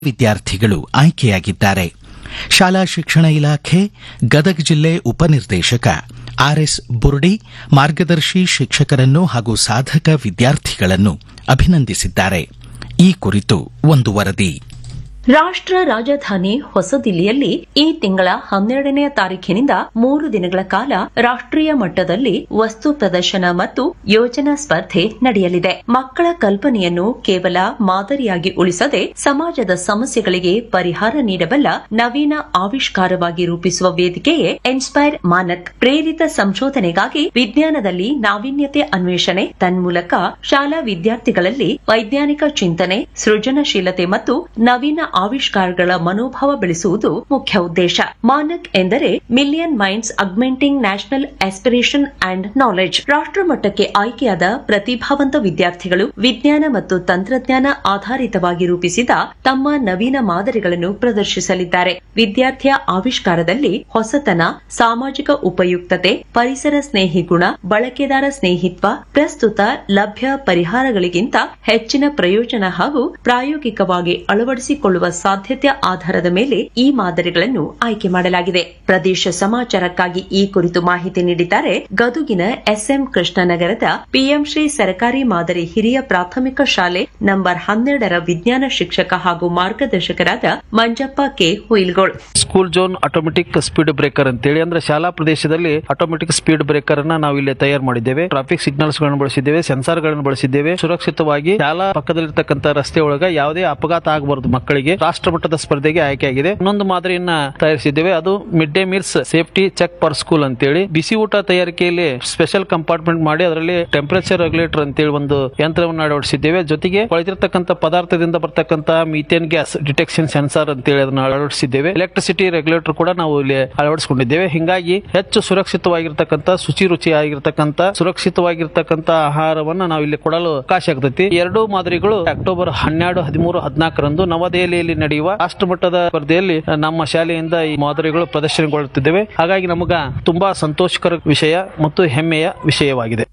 ವಿದ್ಯಾರ್ಥಿಗಳು ಆಯ್ಕೆಯಾಗಿದ್ದಾರೆ ಶಾಲಾ ಶಿಕ್ಷಣ ಇಲಾಖೆ ಗದಗ ಜಿಲ್ಲೆ ಉಪನಿರ್ದೇಶಕ ಆರ್ಎಸ್ ಬುರ್ಡಿ ಮಾರ್ಗದರ್ಶಿ ಶಿಕ್ಷಕರನ್ನು ಹಾಗೂ ಸಾಧಕ ವಿದ್ಯಾರ್ಥಿಗಳನ್ನು ಅಭಿನಂದಿಸಿದ್ದಾರೆ ಈ ಕುರಿತು ಒಂದು ವರದಿ ರಾಷ್ಟ್ರ ರಾಜಧಾನಿ ಹೊಸದಿಲ್ಲಿಯಲ್ಲಿ ಈ ತಿಂಗಳ ಹನ್ನೆರಡನೆಯ ತಾರೀಖಿನಿಂದ ಮೂರು ದಿನಗಳ ಕಾಲ ರಾಷ್ಟ್ರೀಯ ಮಟ್ಟದಲ್ಲಿ ವಸ್ತು ಪ್ರದರ್ಶನ ಮತ್ತು ಯೋಜನಾ ಸ್ಪರ್ಧೆ ನಡೆಯಲಿದೆ ಮಕ್ಕಳ ಕಲ್ಪನೆಯನ್ನು ಕೇವಲ ಮಾದರಿಯಾಗಿ ಉಳಿಸದೆ ಸಮಾಜದ ಸಮಸ್ಯೆಗಳಿಗೆ ಪರಿಹಾರ ನೀಡಬಲ್ಲ ನವೀನ ಆವಿಷ್ಕಾರವಾಗಿ ರೂಪಿಸುವ ವೇದಿಕೆಯೇ ಇನ್ಸ್ಪೈರ್ ಮಾನಕ್ ಪ್ರೇರಿತ ಸಂಶೋಧನೆಗಾಗಿ ವಿಜ್ಞಾನದಲ್ಲಿ ನಾವೀನ್ಯತೆ ಅನ್ವೇಷಣೆ ತನ್ಮೂಲಕ ಶಾಲಾ ವಿದ್ಯಾರ್ಥಿಗಳಲ್ಲಿ ವೈಜ್ಞಾನಿಕ ಚಿಂತನೆ ಸೃಜನಶೀಲತೆ ಮತ್ತು ನವೀನ ಆವಿಷ್ಕಾರಗಳ ಮನೋಭಾವ ಬೆಳೆಸುವುದು ಮುಖ್ಯ ಉದ್ದೇಶ ಮಾನಕ್ ಎಂದರೆ million minds augmenting national aspiration and knowledge ರಾಷ್ಟ್ರ ಮಟ್ಟಕ್ಕೆ ಆಯ್ಕೆಯಾದ ಪ್ರತಿಭಾವಂತ ವಿದ್ಯಾರ್ಥಿಗಳು ವಿಜ್ಞಾನ ಮತ್ತು ತಂತ್ರಜ್ಞಾನ ಆಧಾರಿತವಾಗಿ ರೂಪಿಸಿದ ತಮ್ಮ ನವೀನ ಮಾದರಿಗಳನ್ನು ಪ್ರದರ್ಶಿಸಲಿದ್ದಾರೆ ವಿದ್ಯಾರ್ಥಿಯ ಆವಿಷ್ಕಾರದಲ್ಲಿ ಹೊಸತನ ಸಾಮಾಜಿಕ ಉಪಯುಕ್ತತೆ ಪರಿಸರ ಸ್ನೇಹಿ ಗುಣ ಬಳಕೆದಾರ ಸ್ನೇಹಿತ್ವ ಪ್ರಸ್ತುತ ಲಭ್ಯ ಪರಿಹಾರಗಳಿಗಿಂತ ಹೆಚ್ಚಿನ ಪ್ರಯೋಜನ ಹಾಗೂ ಪ್ರಾಯೋಗಿಕವಾಗಿ ಅಳವಡಿಸಿಕೊಳ್ಳುವ ಸಾಧ್ಯತೆ ಆಧಾರದ ಮೇಲೆ ಈ ಮಾದರಿಗಳನ್ನು ಆಯ್ಕೆ ಮಾಡಲಾಗಿದೆ ಪ್ರದೇಶ ಸಮಾಚಾರಕ್ಕಾಗಿ ಈ ಕುರಿತು ಮಾಹಿತಿ ನೀಡಿದ್ದಾರೆ ಗದುಗಿನ ಎಸ್ಎಂ ಕೃಷ್ಣನಗರದ ಪಿಎಂ ಶ್ರೀ ಸರ್ಕಾರಿ ಮಾದರಿ ಹಿರಿಯ ಪ್ರಾಥಮಿಕ ಶಾಲೆ ನಂಬರ್ ಹನ್ನೆರಡರ ವಿಜ್ಞಾನ ಶಿಕ್ಷಕ ಹಾಗೂ ಮಾರ್ಗದರ್ಶಕರಾದ Manjappa K Huilgol school zone automatic speed breaker ಅಂತೇಳಿ ಅಂದ್ರೆ ಶಾಲಾ ಪ್ರದೇಶದಲ್ಲಿ ಆಟೋಮೆಟಿಕ್ ಸ್ಪೀಡ್ ಬ್ರೇಕರ್ ಅನ್ನ ನಾವು ಇಲ್ಲಿ ತಯಾರು ಮಾಡಿದ್ದೇವೆ ಟ್ರಾಫಿಕ್ ಸಿಗ್ನಲ್ಸ್ ಗಳನ್ನು ಬಳಸಿದ್ದೇವೆ ಸೆನ್ಸಾರ್ ಗಳನ್ನು ಬಳಸಿದ್ದೇವೆ ಸುರಕ್ಷಿತವಾಗಿ ಶಾಲಾ ಪಕ್ಕದಲ್ಲಿರ್ತಕ್ಕಂಥ ರಸ್ತೆ ಒಳಗ ಯಾವುದೇ ಅಪಘಾತ ಆಗಬಾರದು ಮಕ್ಕಳಿಗೆ ರಾಷ್ಟ್ರ ಮಟ್ಟದ ಸ್ಪರ್ಧೆಗೆ ಆಯ್ಕೆಯಾಗಿದೆ ಇನ್ನೊಂದು ಮಾದರಿಯನ್ನ ತಯಾರಿಸಿದ್ದೇವೆ ಅದು mid day meals safety check per school ಅಂತೇಳಿ ಬಿಸಿ ಊಟ ತಯಾರಿಕೆಯಲ್ಲಿ ಸ್ಪೆಷಲ್ ಕಂಪಾರ್ಟ್ಮೆಂಟ್ ಮಾಡಿ ಅದರಲ್ಲಿ ಟೆಂಪರೇಚರ್ ರೆಗ್ಯುಲೇಟರ್ ಅಂತೇಳಿ ಒಂದು ಯಂತ್ರವನ್ನು ಅಳವಡಿಸಿದ್ದೇವೆ ಜೊತೆಗೆ ಕೊಳೆತಿರ್ತಕ್ಕಂಥ ಪದಾರ್ಥದಿಂದ ಬರ್ತಕ್ಕಂಥ ಮೀಥೇನ್ ಗ್ಯಾಸ್ ಡಿಟೆಕ್ಷನ್ ಸೆನ್ಸಾರ್ ಅಂತೇಳಿ ಅದನ್ನು ಅಳವಡಿಸಿದ್ದೇವೆ ಎಲೆಕ್ಟ್ರಿಸಿಟಿ ರೆಗ್ಯುಲೇಟರ್ ಕೂಡ ನಾವು ಇಲ್ಲಿ ಅಳವಡಿಸಿಕೊಂಡಿದ್ದೇವೆ ಹಿಂಗಾಗಿ ಹೆಚ್ಚು ಸುರಕ್ಷಿತವಾಗಿರ್ತಕ್ಕಂಥ ಶುಚಿ ರುಚಿಯಾಗಿರ್ತಕ್ಕಂಥ ಸುರಕ್ಷಿತವಾಗಿರ್ತಕ್ಕಂಥ ಆಹಾರವನ್ನ ನಾವು ಇಲ್ಲಿ ಕೊಡಲು ಅವಕಾಶ ಆಗ್ತೈತಿ ಎರಡೂ ಮಾದರಿಗಳು ಅಕ್ಟೋಬರ್ ಹನ್ನೆರಡು ಹದಿಮೂರು ಹದಿನಾಲ್ಕರಂದು ನವದೆಹಲಿಯಲ್ಲಿ ನಡೆಯುವ ರಾಷ್ಟ್ರ ಮಟ್ಟದ ಸ್ಪರ್ಧೆಯಲ್ಲಿ ನಮ್ಮ ಶಾಲೆಯಿಂದ ಈ ಮಾದರಿಗಳು ಪ್ರದರ್ಶನಗೊಳ್ಳುತ್ತಿದ್ದೇವೆ ಹಾಗಾಗಿ ನಮಗ ತುಂಬಾ ಸಂತೋಷಕರ ವಿಷಯ ಮತ್ತು ಹೆಮ್ಮೆಯ ವಿಷಯವಾಗಿದೆ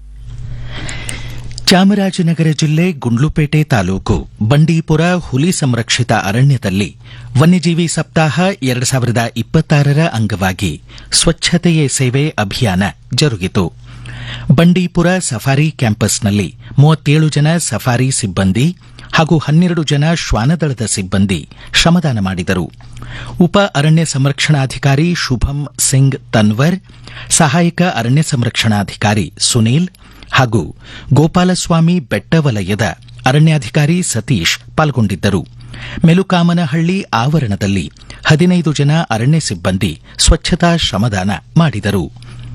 ಚಾಮರಾಜನಗರ ಜಿಲ್ಲೆ ಗುಂಡ್ಲುಪೇಟೆ ತಾಲೂಕು ಬಂಡೀಪುರ ಹುಲಿ ಸಂರಕ್ಷಿತ ಅರಣ್ಯದಲ್ಲಿ ವನ್ಯಜೀವಿ ಸಪ್ತಾಹ ಎರಡು ಸಾವಿರದ ಇಪ್ಪತ್ತಾರರ ಅಂಗವಾಗಿ ಸ್ವಚ್ಛತೆಯೇ ಸೇವೆ ಅಭಿಯಾನ ಜರುಗಿತು ಬಂಡೀಪುರ ಸಫಾರಿ ಕ್ಯಾಂಪಸ್ನಲ್ಲಿ ಮೂವತ್ತೇಳು ಜನ ಸಫಾರಿ ಸಿಬ್ಬಂದಿ ಹಾಗೂ ಹನ್ನೆರಡು ಜನ ಶ್ವಾನದಳದ ಸಿಬ್ಬಂದಿ ಶ್ರಮದಾನ ಮಾಡಿದರು ಉಪ ಅರಣ್ಯ ಸಂರಕ್ಷಣಾಧಿಕಾರಿ ಶುಭಂ ಸಿಂಗ್ ತನ್ವರ್ ಸಹಾಯಕ ಅರಣ್ಯ ಸಂರಕ್ಷಣಾಧಿಕಾರಿ ಸುನೀಲ್ ಹಾಗೂ ಗೋಪಾಲಸ್ವಾಮಿ ಬೆಟ್ಟವಲಯದ ಅರಣ್ಯಾಧಿಕಾರಿ ಸತೀಶ್ ಪಾಲ್ಗೊಂಡಿದ್ದರು ಮೆಲುಕಾಮನಹಳ್ಳಿ ಆವರಣದಲ್ಲಿ ಹದಿನೈದು ಜನ ಅರಣ್ಯ ಸಿಬ್ಬಂದಿ ಸ್ವಚ್ಛತಾ ಶ್ರಮದಾನ ಮಾಡಿದರು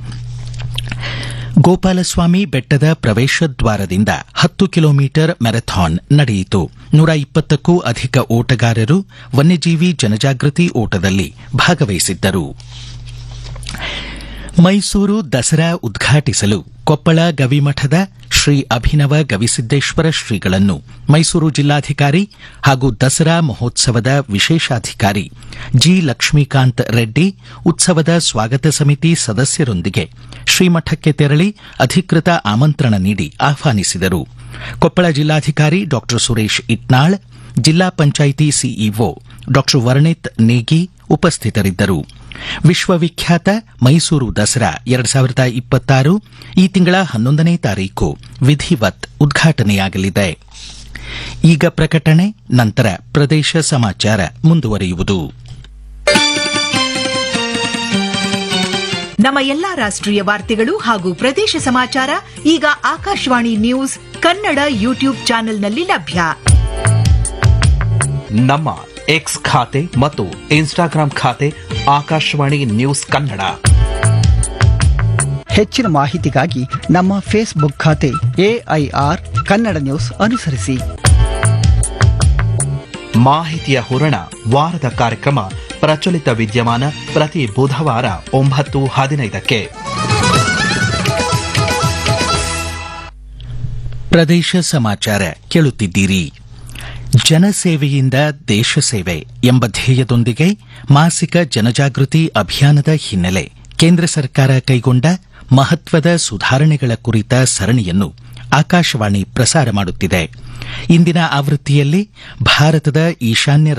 ಗೋಪಾಲಸ್ವಾಮಿ ಬೆಟ್ಟದ ಪ್ರವೇಶ ದ್ವಾರದಿಂದ ಹತ್ತು ಕಿಲೋಮೀಟರ್ ಮ್ಯಾರಥಾನ್ ನಡೆಯಿತು ನೂರ ಇಪ್ಪತ್ತಕ್ಕೂ ಅಧಿಕ ಓಟಗಾರರು ವನ್ಯಜೀವಿ ಜನಜಾಗೃತಿ ಓಟದಲ್ಲಿ ಭಾಗವಹಿಸಿದ್ದರು ಮೈಸೂರು ದಸರಾ ಉದ್ಘಾಟಿಸಲು ಕೊಪ್ಪಳ ಗವಿಮಠದ ಶ್ರೀ ಅಭಿನವ ಗವಿಸಿದ್ದೇಶ್ವರ ಶ್ರೀಗಳನ್ನು ಮೈಸೂರು ಜಿಲ್ಲಾಧಿಕಾರಿ ಹಾಗೂ ದಸರಾ ಮಹೋತ್ಸವದ ವಿಶೇಷಾಧಿಕಾರಿ ಜಿ ಲಕ್ಷ್ಮೀಕಾಂತ್ ರೆಡ್ಡಿ ಉತ್ಸವದ ಸ್ವಾಗತ ಸಮಿತಿ ಸದಸ್ಯರೊಂದಿಗೆ ಶ್ರೀಮಠಕ್ಕೆ ತೆರಳಿ ಅಧಿಕೃತ ಆಮಂತ್ರಣ ನೀಡಿ ಆಹ್ವಾನಿಸಿದರು ಕೊಪ್ಪಳ ಜಿಲ್ಲಾಧಿಕಾರಿ ಡಾ ಸುರೇಶ್ ಇಟ್ನಾಳ್ ಜಿಲ್ಲಾ ಪಂಚಾಯಿತಿ ಸಿಇಒ ಡಾ ವರ್ಣಿತ್ ನೇಗಿ ಉಪಸ್ಥಿತರಿದ್ದರು ವಿಶ್ವವಿಖ್ಯಾತ ಮೈಸೂರು ದಸರಾ ಎರಡು ಸಾವಿರದ ಇಪ್ಪತ್ತಾರು ಈ ತಿಂಗಳ ಹನ್ನೊಂದನೇ ತಾರೀಕು ವಿಧಿವತ್ ಉದ್ಘಾಟನೆಯಾಗಲಿದೆ ಈಗ ಪ್ರಕಟಣೆ ನಂತರ ಪ್ರದೇಶ ಸಮಾಚಾರ ಮುಂದುವರಿಯುವುದು ನಮ್ಮ ಎಲ್ಲಾ ರಾಷ್ಟ್ರೀಯ ವಾರ್ತೆಗಳು ಹಾಗೂ ಪ್ರದೇಶ ಸಮಾಚಾರ ಈಗ ಆಕಾಶವಾಣಿ ನ್ಯೂಸ್ ಕನ್ನಡ ಯೂಟ್ಯೂಬ್ ಚಾನೆಲ್ನಲ್ಲಿ ಲಭ್ಯ ನಮ್ಮ ಎಕ್ಸ್ ಖಾತೆ ಮತ್ತು ಇನ್ಸ್ಟಾಗ್ರಾಂ ಖಾತೆ ಆಕಾಶವಾಣಿ ನ್ಯೂಸ್ ಕನ್ನಡ ಹೆಚ್ಚಿನ ಮಾಹಿತಿಗಾಗಿ ನಮ್ಮ ಫೇಸ್ಬುಕ್ ಖಾತೆ ಎಐಆರ್ ಕನ್ನಡ ನ್ಯೂಸ್ ಅನುಸರಿಸಿ ಮಾಹಿತಿಯ ಹೂರಣ ವಾರದ ಕಾರ್ಯಕ್ರಮ ಪ್ರಚಲಿತ ವಿದ್ಯಮಾನ ಪ್ರತಿ ಬುಧವಾರ ಒಂಬತ್ತು ಹದಿನೈದಕ್ಕೆ ಪ್ರದೇಶ ಸಮಾಚಾರ ಕೇಳುತ್ತಿದ್ದೀರಿ ಜನಸೇವೆಯಿಂದ ದೇಶ ಸೇವೆ ಎಂಬ ಧ್ಯೇಯದೊಂದಿಗೆ ಮಾಸಿಕ ಜನಜಾಗೃತಿ ಅಭಿಯಾನದ ಹಿನ್ನೆಲೆ ಕೇಂದ್ರ ಸರ್ಕಾರ ಕೈಗೊಂಡ ಮಹತ್ವದ ಸುಧಾರಣೆಗಳ ಕುರಿತ ಸರಣಿಯನ್ನು ಆಕಾಶವಾಣಿ ಪ್ರಸಾರ ಮಾಡುತ್ತಿದೆ ಇಂದಿನ ಆವೃತ್ತಿಯಲ್ಲಿ ಭಾರತದ ಈಶಾನ್ಯ